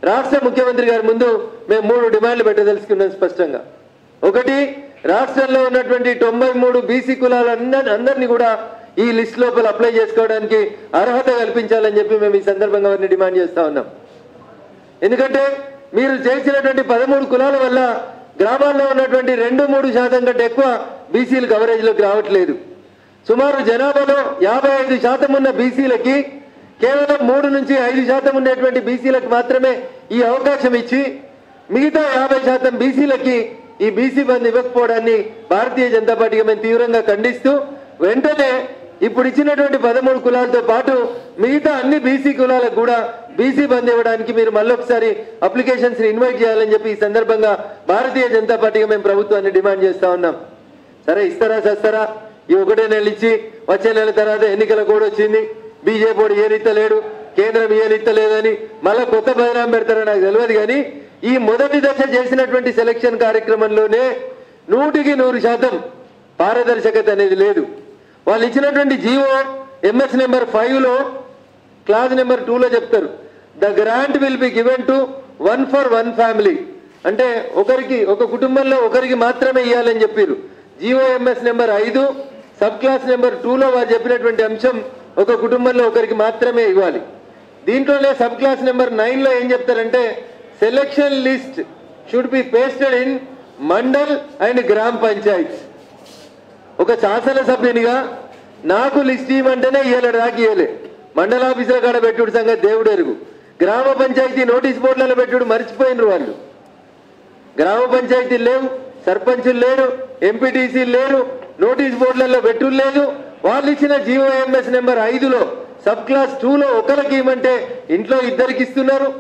రాష్ట్ర ముఖ్యమంత్రి గారి ముందు మేము మూడు డిమాండ్లు పెట్టదలుచుకున్నాం స్పష్టంగా ఒకటి రాష్ట్రంలో ఉన్నటువంటి తొంభై మూడు బీసీ కులాలందరి అందరినీ కూడా ఈ లిస్ట్ లోపల అప్లై చేసుకోవడానికి అర్హత కల్పించాలని చెప్పి మేము ఈ సందర్భంగా వారిని డిమాండ్ చేస్తా ఉన్నాం ఎందుకంటే మీరు చేసినటువంటి పదమూడు కులాల వల్ల గ్రామాల్లో ఉన్నటువంటి రెండు మూడు శాతం కంటే ఎక్కువ బీసీలు కవరేజ్లోకి రావట్లేదు సుమారు జనాభాలో యాభై ఐదు శాతం ఉన్న బీసీలకి కేవలం మూడు నుంచి ఐదు శాతం ఉండేటువంటి బీసీలకు మాత్రమే ఈ అవకాశం ఇచ్చి మిగతా యాభై శాతం బీసీలకి ఈ బీసీ బంద్ ఇవ్వకపోవడాన్ని భారతీయ జనతా పార్టీగా మేము తీవ్రంగా ఖండిస్తూ వెంటనే ఇప్పుడు ఇచ్చినటువంటి పదమూడు కులాలతో పాటు మిగతా అన్ని బీసీ కులాలకు కూడా బీసీ బంద్ ఇవ్వడానికి మీరు మళ్ళొకసారి అప్లికేషన్స్ ఇన్వైట్ చేయాలని చెప్పి ఈ సందర్భంగా భారతీయ జనతా పార్టీగా మేము ప్రభుత్వాన్ని డిమాండ్ చేస్తా ఉన్నాం సరే ఇస్తారా చేస్తారా ఈ ఒకటే నెల ఇచ్చి వచ్చే నెల తర్వాత ఎన్నికల కూడా వచ్చింది బీజేపీ వాడు ఏనిత్తలేడు కేంద్రం ఏనిత్తలేదని మళ్ళా కొత్త బదనాం పెడతారో నాకు తెలియదు కానీ ఈ మొదటి దశ చేసినటువంటి సెలక్షన్ కార్యక్రమంలోనే నూటికి నూరు శాతం పారదర్శకత అనేది లేదు వాళ్ళు ఇచ్చినటువంటి జీవో ఎంఎస్ నెంబర్ ఫైవ్ లో క్లాస్ నెంబర్ టూలో చెప్తారు the grant will be given to one for one family అంటే ఒకరికి ఒక కుటుంబంలో ఒకరికి మాత్రమే ఇవ్వాలని చెప్పారు జిఓఎంఎస్ నెంబర్ ఐదు సబ్ క్లాస్ నెంబర్ టూలో వారు చెప్పినటువంటి అంశం ఒక కుటుంబంలో ఒకరికి మాత్రమే ఇవ్వాలి దీంట్లోనే సబ్ క్లాస్ నెంబర్ నైన్లో ఏం చెప్తారంటే selection list should be pasted in mandal and gram panchayat ఒక శాసనసభ్యునిగా నాకు లిస్ట్ ఇవ్వమంటేనే ఇయ్యలే నాకు ఇయ్యలే మండల ఆఫీసుల కాడ పెట్టుడు సంగతి దేవుడు ఎరుగు గ్రామ పంచాయతీ నోటీస్ బోర్డులలో పెట్టుడు మర్చిపోయినరు వాళ్ళు గ్రామ పంచాయతీలు లేవు సర్పంచులు లేరు ఎంపీటీసీ లేరు నోటీస్ బోర్డులలో పెట్టుడు లేదు వాళ్ళు ఇచ్చిన జీఓఎంఎస్ నెంబర్ ఐదులో సబ్ క్లాస్ టూలో ఒకరికి ఇవ్వమంటే ఇంట్లో ఇద్దరికి ఇస్తున్నారు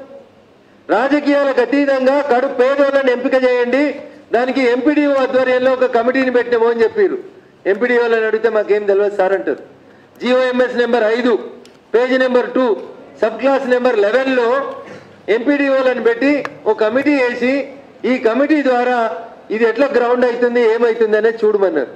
రాజకీయాలకు అతీతంగా కడు పేదోళ్ళని ఎంపిక చేయండి దానికి ఎంపీడీఓ ఆధ్వర్యంలో ఒక కమిటీని పెట్టాము అని చెప్పారు ఎంపీడీఓలను అడిగితే మాకేం తెలియదు సార్ అంటారు జిఓఎంఎస్ నెంబర్ ఐదు page number two sub class number లెవెన్లో ఎంపీడీఓలను పెట్టి ఒక కమిటీ వేసి ఈ కమిటీ ద్వారా ఇది ఎట్లా గ్రౌండ్ అవుతుంది ఏమవుతుంది అనేది చూడమన్నారు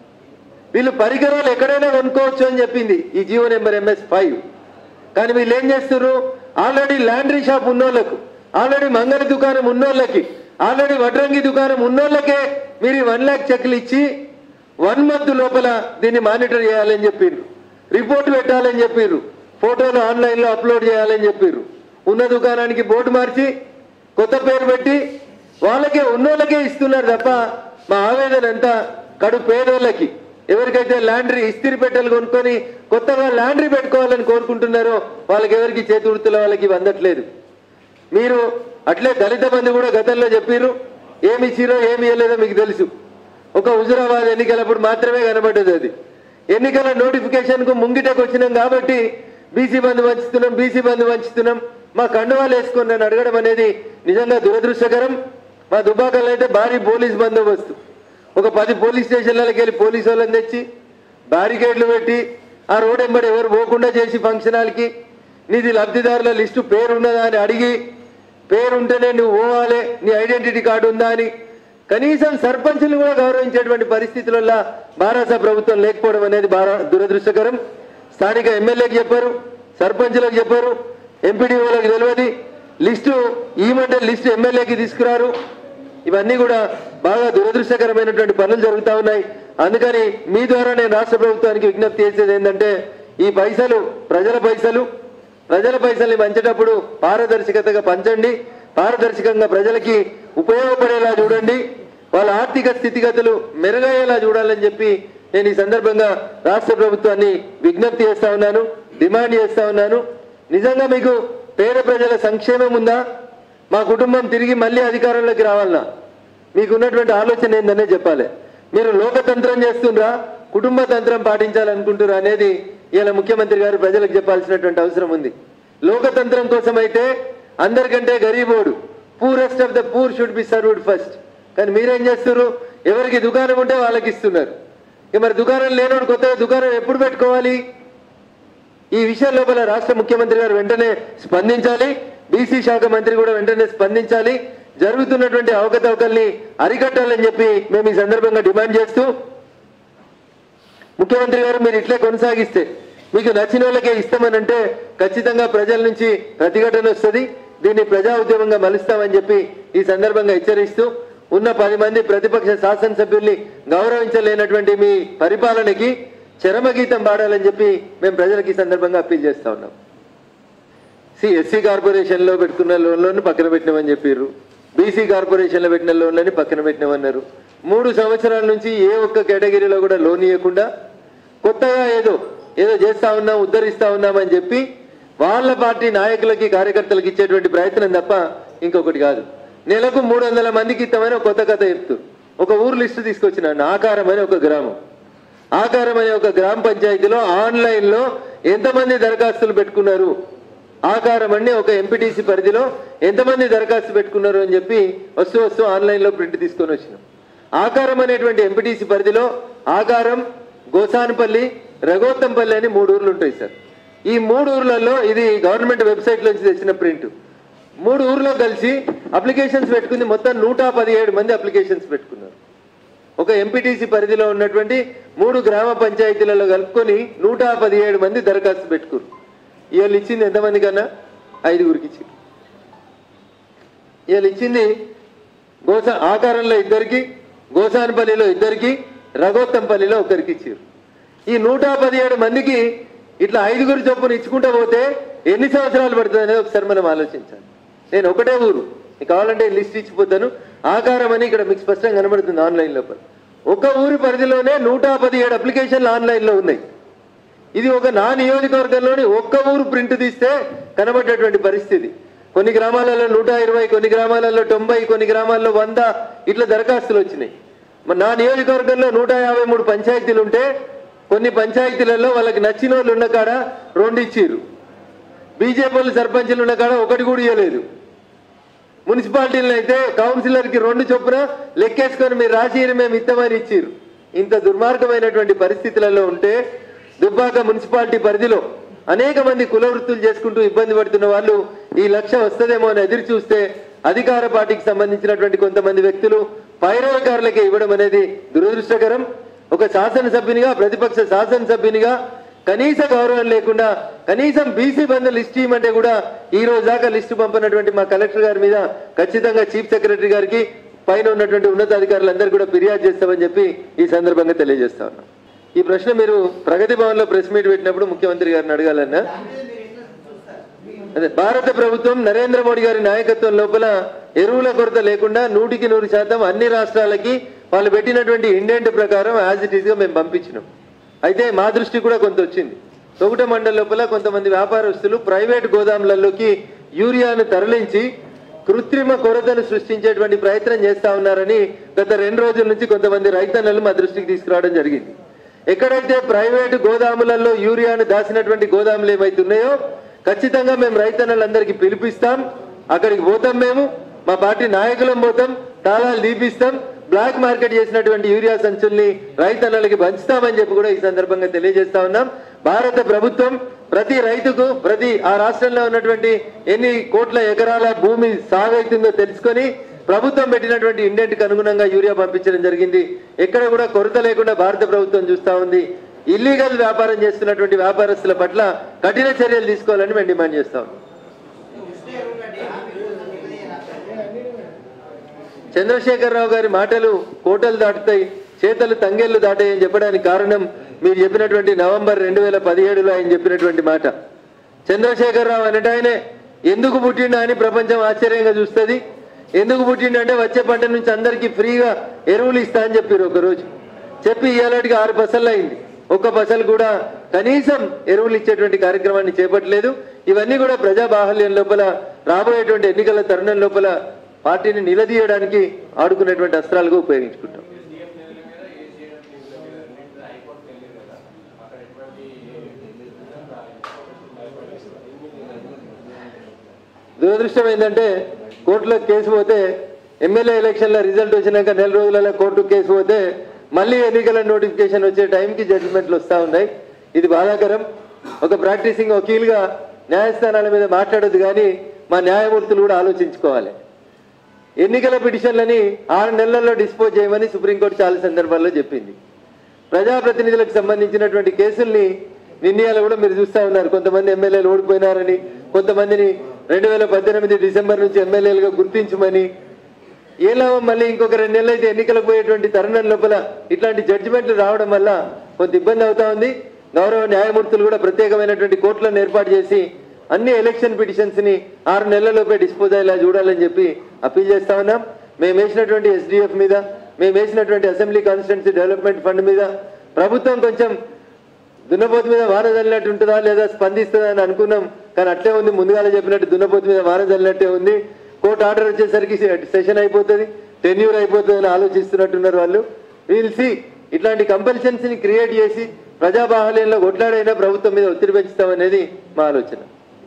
వీళ్ళు పరికరాలు ఎక్కడైనా కొనుక్కోవచ్చు అని చెప్పింది ఈ జియో నెంబర్ ఎంఎస్ ఫైవ్ కానీ వీళ్ళు ఏం చేస్తారు ఆల్రెడీ లాండ్రీ షాప్ ఉన్నోళ్ళకు ఆల్రెడీ మంగళ దుకాణం ఉన్నోళ్ళకి ఆల్రెడీ వడ్రంగి దుకాణం ఉన్నోళ్ళకే మీరు ఈ వన్ ల్యాక్ చెక్లు ఇచ్చి వన్ మంత్ లోపల దీన్ని మానిటర్ చేయాలని చెప్పారు రిపోర్ట్ పెట్టాలని చెప్పారు ఫోటోలు ఆన్లైన్లో అప్లోడ్ చేయాలని చెప్పారు ఉన్న దుకాణానికి బోర్డు మార్చి కొత్త పేరు పెట్టి వాళ్ళకే ఉన్నోళ్ళకే ఇస్తున్నారు తప్ప మా ఆవేదన అంతా కడు పేదోళ్ళకి ఎవరికైతే లాండ్రీ ఇస్త్రీ పెట్టెలు కొనుక్కొని కొత్తగా లాండ్రీ పెట్టుకోవాలని కోరుకుంటున్నారో వాళ్ళకి ఎవరికి చేతి వృత్తుల వాళ్ళకి ఇవి అందట్లేదు మీరు అట్లే దళిత మంది కూడా గతంలో చెప్పారు ఏమి ఇచ్చిరో ఏమి ఇవ్వలేదో మీకు తెలుసు ఒక హుజురాబాద్ ఎన్నికలప్పుడు మాత్రమే కనబడ్డది అది ఎన్నికల నోటిఫికేషన్ కు ముంగిటకు వచ్చినాం కాబట్టి బీసీ బంధు వంచుతున్నాం బీసీ బంధు వంచుతున్నాం మా కండువాలు వేసుకొని నన్ను అడగడం అనేది నిజంగా దురదృష్టకరం మా దుబాకల్లో అయితే భారీ పోలీస్ బందోబస్తు ఒక పది పోలీస్ స్టేషన్లకి వెళ్ళి పోలీసు వాళ్ళని తెచ్చి బ్యారికేడ్లు పెట్టి ఆ రోడ్ ఎంబడి ఎవరు పోకుండా చేసి ఫంక్షన్ హాల్కి నీది లబ్ధిదారుల లిస్టు పేరు ఉన్నదా అని అడిగి పేరు ఉంటేనే నువ్వు పోవాలి నీ ఐడెంటిటీ కార్డు ఉందా అని కనీసం సర్పంచులు కూడా గౌరవించేటువంటి పరిస్థితులలో భారత ప్రభుత్వం లేకపోవడం అనేది బాగా దురదృష్టకరం స్థానిక ఎమ్మెల్యేకి చెప్పారు సర్పంచులకు చెప్పారు ఎంపీడీఓలకు తెలియదు లిస్టు ఈమంటే లిస్టు ఎమ్మెల్యేకి తీసుకురారు ఇవన్నీ కూడా బాగా దురదృష్టకరమైనటువంటి పనులు జరుగుతూ ఉన్నాయి అందుకని మీ ద్వారా నేను రాష్ట్ర ప్రభుత్వానికి విజ్ఞప్తి చేసేది ఏంటంటే ఈ పైసలు ప్రజల పైసలు ప్రజల పైసల్ని పంచేటప్పుడు పారదర్శకతగా పంచండి పారదర్శకంగా ప్రజలకి ఉపయోగపడేలా చూడండి వాళ్ళ ఆర్థిక స్థితిగతులు మెరుగయ్యేలా చూడాలని చెప్పి నేను ఈ సందర్భంగా రాష్ట్ర ప్రభుత్వాన్ని విజ్ఞప్తి చేస్తా ఉన్నాను డిమాండ్ చేస్తా ఉన్నాను నిజంగా మీకు పేద ప్రజల సంక్షేమం ఉందా మా కుటుంబం తిరిగి మళ్ళీ అధికారంలోకి రావాలన్నా మీకున్నటువంటి ఆలోచన ఏందనే చెప్పాలి మీరు లోకతంత్రం చేస్తుండ్రా కుటుంబ తంత్రం పాటించాలనుకుంటురా అనేది ఇలా ముఖ్యమంత్రి గారు ప్రజలకు చెప్పాల్సినటువంటి అవసరం ఉంది లోకతంత్రం కోసం అయితే అందరికంటే గరీబోడు poorest of the poor should be served first కానీ మీరేం చేస్తున్నారు ఎవరికి దుకాణం ఉంటే వాళ్ళకి ఇస్తున్నారు ఇక మరి దుకాణం లేనోడు కొత్తగా దుకాణం ఎప్పుడు పెట్టుకోవాలి ఈ విషయం లోపల రాష్ట్ర ముఖ్యమంత్రి గారు వెంటనే స్పందించాలి బీసీ శాఖ మంత్రి కూడా వెంటనే స్పందించాలి జరుగుతున్నటువంటి అవకతవకల్ని అరికట్టాలని చెప్పి మేము ఈ సందర్భంగా డిమాండ్ చేస్తూ ముఖ్యమంత్రి గారు మీరు ఇట్లే కొనసాగిస్తే మీకు నచ్చిన వాళ్ళకే ఇస్తామని అంటే ఖచ్చితంగా ప్రజల నుంచి ప్రతిఘటన వస్తుంది దీన్ని ప్రజా ఉద్యమంగా మలుస్తామని చెప్పి ఈ సందర్భంగా హెచ్చరిస్తూ ఉన్న పది మంది ప్రతిపక్ష శాసనసభ్యుల్ని గౌరవించలేనటువంటి మీ పరిపాలనకి చరమగీతం పాడాలని చెప్పి మేము ప్రజలకు ఈ సందర్భంగా అప్పీల్ చేస్తా ఉన్నాం సి ఎస్సీ కార్పొరేషన్ లో పెట్టుకున్న లోన్లను పక్కన పెట్టినామని చెప్పారు బీసీ కార్పొరేషన్ లో పెట్టిన లోన్లని పక్కన పెట్టినామన్నారు మూడు సంవత్సరాల నుంచి ఏ ఒక్క కేటగిరీలో కూడా లోన్ ఇవ్వకుండా కొత్తగా ఏదో ఏదో చేస్తా ఉన్నాం ఉద్ధరిస్తా ఉన్నామని చెప్పి వాళ్ళ పార్టీ నాయకులకి కార్యకర్తలకు ఇచ్చేటువంటి ప్రయత్నం తప్ప ఇంకొకటి కాదు నెలకు మూడు వందల మందికి ఇస్తామని ఒక కొత్త కథ చెప్తూ ఒక ఊరు లిస్టు తీసుకొచ్చినాను ఆకారం అని ఒక గ్రామం ఆకారం అనే ఒక గ్రామ పంచాయతీలో ఆన్లైన్ లో ఎంతమంది దరఖాస్తులు పెట్టుకున్నారు ఆకారం అనే ఒక ఎంపీటీసీ పరిధిలో ఎంతమంది దరఖాస్తు పెట్టుకున్నారు అని చెప్పి వస్తూ వస్తూ ఆన్లైన్ లో ప్రింట్ తీసుకొని వచ్చినాం ఆకారం అనేటువంటి ఎంపీటీసీ పరిధిలో ఆకారం గోసానపల్లి రఘోత్తంపల్లి అని మూడు ఊర్లు ఉంటాయి సార్ ఈ మూడు ఊర్లలో ఇది గవర్నమెంట్ వెబ్సైట్ నుంచి తెచ్చిన ప్రింట్ మూడు ఊర్లో కలిసి అప్లికేషన్స్ పెట్టుకుంది మొత్తం నూట పదిహేడు మంది అప్లికేషన్స్ పెట్టుకున్నారు ఒక ఎంపీటీసీ పరిధిలో ఉన్నటువంటి మూడు గ్రామ పంచాయతీలలో కలుపుకొని నూట పదిహేడు మంది దరఖాస్తు పెట్టుకురు ఇవాళ ఇచ్చింది ఎంతమంది కన్నా ఐదుగురికి ఇచ్చింది ఇవాళ ఇచ్చింది గోసా ఆకారంలో ఇద్దరికి గోసానపల్లిలో ఇద్దరికి రఘోత్తంపల్లిలో ఒకరికి ఇచ్చారు ఈ నూట పదిహేడు మందికి ఇట్లా ఐదుగురు చొప్పున ఇచ్చుకుంటూ పోతే ఎన్ని సంవత్సరాలు పడుతుంది అనేది ఒకసారి మనం ఆలోచించాలి నేను ఒకటే ఊరు మీకు కావాలంటే లిస్ట్ ఇచ్చిపోతాను ఆకారం అని ఇక్కడ మీకు స్పష్టంగా కనబడుతుంది ఆన్లైన్ లోపల ఒక ఊరి పరిధిలోనే నూట పదిహేడు అప్లికేషన్లు ఆన్లైన్లో ఉన్నాయి ఇది ఒక నా నియోజకవర్గంలోని ఒక్క ఊరు ప్రింట్ తీస్తే కనబడేటువంటి పరిస్థితి కొన్ని గ్రామాలలో నూట ఇరవై కొన్ని గ్రామాలలో తొంభై కొన్ని గ్రామాల్లో వంద ఇట్లా దరఖాస్తులు వచ్చినాయి మరి నా నియోజకవర్గంలో నూట యాభై మూడు పంచాయతీలు ఉంటే కొన్ని పంచాయతీలలో వాళ్ళకి నచ్చిన వాళ్ళు ఉన్న కాడ రెండు ఇచ్చిర్రు బీజేపీ వాళ్ళు సర్పంచులు ఉన్న కాడ ఒకటి కూడా ఇవ్వలేదు మున్సిపాలిటీలను అయితే కౌన్సిలర్కి రెండు చొప్పున లెక్కేసుకొని మీరు రాసి మేము ఇస్తామని ఇచ్చిర్రు ఇంత దుర్మార్గమైనటువంటి పరిస్థితులలో ఉంటే దుబ్బాక మున్సిపాలిటీ పరిధిలో అనేక మంది కుల వృత్తులు చేసుకుంటూ ఇబ్బంది పడుతున్న వాళ్ళు ఈ లక్ష్యం వస్తుందేమో అని ఎదురు చూస్తే అధికార పార్టీకి సంబంధించినటువంటి కొంతమంది వ్యక్తులు పైరవకారులకే ఇవ్వడం అనేది దురదృష్టకరం ఒక శాసనసభ్యునిగా ప్రతిపక్ష శాసనసభ్యునిగా కనీస గౌరవం లేకుండా కనీసం బీసీ బంధు లిస్ట్ ఇవ్వమంటే కూడా ఈ రోజు దాకా లిస్టు పంపినటువంటి మా కలెక్టర్ గారి మీద ఖచ్చితంగా చీఫ్ సెక్రటరీ గారికి పైన ఉన్నటువంటి ఉన్నతాధికారులందరూ కూడా ఫిర్యాదు చేస్తామని చెప్పి ఈ సందర్భంగా తెలియజేస్తా ఉన్నాం ఈ ప్రశ్న మీరు ప్రగతి భవన్ లో ప్రెస్ మీట్ పెట్టినప్పుడు ముఖ్యమంత్రి గారిని అడగాలన్నా అదే భారత ప్రభుత్వం నరేంద్ర మోడీ గారి నాయకత్వం లోపల ఎరువుల కొరత లేకుండా నూటికి నూరు శాతం అన్ని రాష్ట్రాలకి వాళ్ళు పెట్టినటువంటి ఇండెంట్ ప్రకారం యాజ్ ఇట్ ఈస్ గా మేము పంపించినాం అయితే మా దృష్టి కూడా కొంత వచ్చింది తొగుట మండల లోపల కొంతమంది వ్యాపారస్తులు ప్రైవేట్ గోదాములలోకి యూరియాను తరలించి కృత్రిమ కొరతను సృష్టించేటువంటి ప్రయత్నం చేస్తా ఉన్నారని గత రెండు రోజుల నుంచి కొంతమంది రైతన్నలు మా దృష్టికి తీసుకురావడం జరిగింది ఎక్కడైతే ప్రైవేటు గోదాములలో యూరియాను దాచినటువంటి గోదాములు ఏమైతే ఉన్నాయో ఖచ్చితంగా మేము రైతన్నలందరికీ పిలిపిస్తాం అక్కడికి పోతాం మేము మా పార్టీ నాయకులం పోతాం తాళాలు దీపిస్తాం బ్లాక్ మార్కెట్ చేసినటువంటి యూరియా సంచుల్ని రైతన్నలకి పంచుతామని చెప్పి కూడా ఈ సందర్భంగా తెలియజేస్తా ఉన్నాం భారత ప్రభుత్వం ప్రతి రైతుకు ప్రతి ఆ రాష్ట్రంలో ఉన్నటువంటి ఎన్ని కోట్ల ఎకరాల భూమి సాగైతుందో తెలుసుకొని ప్రభుత్వం పెట్టినటువంటి ఇండెంట్కి అనుగుణంగా యూరియా పంపించడం జరిగింది ఎక్కడ కూడా కొరత లేకుండా భారత ప్రభుత్వం చూస్తా ఉంది ఇల్లీగల్ వ్యాపారం చేస్తున్నటువంటి వ్యాపారస్తుల పట్ల కఠిన చర్యలు తీసుకోవాలని మేము డిమాండ్ చేస్తా ఉన్నాం చంద్రశేఖరరావు గారి మాటలు కోటలు దాటుతాయి చేతలు తంగేళ్లు దాటాయి అని చెప్పడానికి కారణం మీరు చెప్పినటువంటి నవంబర్ రెండు వేల పదిహేడులో ఆయన చెప్పినటువంటి మాట చంద్రశేఖరరావు అనట ఆయనే ఎందుకు పుట్టిండా అని ప్రపంచం ఆశ్చర్యంగా చూస్తుంది ఎందుకు పుట్టిండు అంటే వచ్చే పంట నుంచి అందరికీ ఫ్రీగా ఎరువులు ఇస్తా అని చెప్పారు ఒకరోజు చెప్పి ఇవాళకి ఆరు బస్సలు అయింది ఒక్క బస్సలు కూడా కనీసం ఎరువులు ఇచ్చేటువంటి కార్యక్రమాన్ని చేపట్టలేదు ఇవన్నీ కూడా ప్రజా బాహల్యం లోపల రాబోయేటువంటి ఎన్నికల తరుణం లోపల పార్టీని నిలదీయడానికి ఆడుకునేటువంటి అస్త్రాలుగా ఉపయోగించుకుంటాం దురదృష్టం ఏంటంటే కోర్టులో కేసు పోతే ఎమ్మెల్యే ఎలక్షన్ల రిజల్ట్ వచ్చినాక నెల రోజులలో కోర్టు కేసు పోతే మళ్ళీ ఎన్నికల నోటిఫికేషన్ వచ్చే టైంకి జడ్జిమెంట్లు వస్తూ ఉన్నాయి ఇది బాధాకరం ఒక ప్రాక్టీసింగ్ వకీల్గా న్యాయస్థానాల మీద మాట్లాడొద్దు కానీ మా న్యాయమూర్తులు కూడా ఆలోచించుకోవాలి ఎన్నికల పిటిషన్లని ఆరు నెలల్లో డిస్పోజ్ చేయమని సుప్రీంకోర్టు చాలా సందర్భాల్లో చెప్పింది ప్రజాప్రతినిధులకు సంబంధించినటువంటి కేసుల్ని నిర్ణయాలు కూడా మీరు చూస్తా ఉన్నారు కొంతమంది ఎమ్మెల్యేలు ఓడిపోయినారని కొంతమందిని రెండు వేల పద్దెనిమిది డిసెంబర్ నుంచి ఎమ్మెల్యేలుగా గుర్తించమని ఏ లాభం మళ్ళీ ఇంకొక రెండు నెలలు అయితే ఎన్నికలకు పోయేటువంటి తరుణం లోపల ఇట్లాంటి జడ్జిమెంట్లు రావడం వల్ల కొంత ఇబ్బంది అవుతా ఉంది గౌరవ న్యాయమూర్తులు కూడా ప్రత్యేకమైనటువంటి కోర్టులను ఏర్పాటు చేసి అన్ని ఎలక్షన్ పిటిషన్స్ ని ఆరు నెలలలోపే డిస్పోజ్ అయ్యేలా చూడాలని చెప్పి అప్పీల్ చేస్తా ఉన్నాం మేము వేసినటువంటి ఎస్డిఎఫ్ మీద మేము వేసినటువంటి అసెంబ్లీ కాన్స్టిట్యున్సీ డెవలప్మెంట్ ఫండ్ మీద ప్రభుత్వం కొంచెం దున్నపోతు మీద వాన చల్లినట్టు ఉంటుందా లేదా స్పందిస్తుందా అని అనుకున్నాం కానీ అట్లే ఉంది ముందుగానే చెప్పినట్టు దున్నపోతు మీద వాన చల్లినట్టే ఉంది కోర్టు ఆర్డర్ వచ్చేసరికి సెషన్ అయిపోతుంది టెన్యూర్ అయిపోతుంది అని ఆలోచిస్తున్నట్టున్నారు వాళ్ళు వీల్ సి ఇట్లాంటి కంపల్షన్స్ ని క్రియేట్ చేసి ప్రజా బాహల్యంలో కొట్లాడైనా ప్రభుత్వం మీద ఒత్తిడి పెంచుతామనేది మా ఆలోచన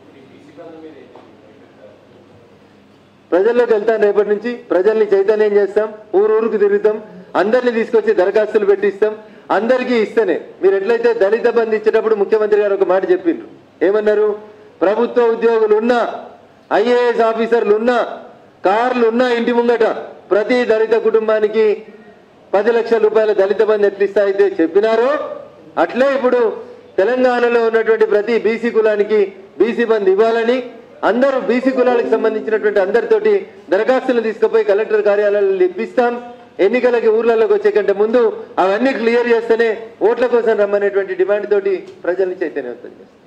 ప్రజల్లోకి వెళ్తాం రేపటి నుంచి ప్రజల్ని చైతన్యం చేస్తాం ఊరు ఊరుకు తిరుగుతాం అందరిని తీసుకొచ్చి దరఖాస్తులు పెట్టిస్తాం అందరికీ ఇస్తేనే మీరు ఎట్లయితే దళిత బంధు ఇచ్చేటప్పుడు ముఖ్యమంత్రి గారు ఒక మాట చెప్పిండ్రు ఏమన్నారు ప్రభుత్వ ఉద్యోగులు ఉన్నా ఐఏఎస్ ఆఫీసర్లు ఉన్నా కార్లు ఉన్నా ఇంటి ముంగట ప్రతి దళిత కుటుంబానికి పది లక్షల రూపాయల దళిత బంధు ఎట్లిస్తా అయితే చెప్పినారో అట్లే ఇప్పుడు తెలంగాణలో ఉన్నటువంటి ప్రతి బీసీ కులానికి బీసీ బంధు ఇవ్వాలని అందరూ బీసీ కులాలకు సంబంధించినటువంటి అందరితోటి దరఖాస్తులు తీసుకుపోయి కలెక్టర్ కార్యాలయాల్లో ఇప్పిస్తాం ఎన్నికలకి ఊర్లలోకి వచ్చే కంటే ముందు అవన్నీ క్లియర్ చేస్తేనే ఓట్ల కోసం రమ్మనేటువంటి డిమాండ్ తోటి ప్రజల్ని చైతన్యవంతం చేస్తాం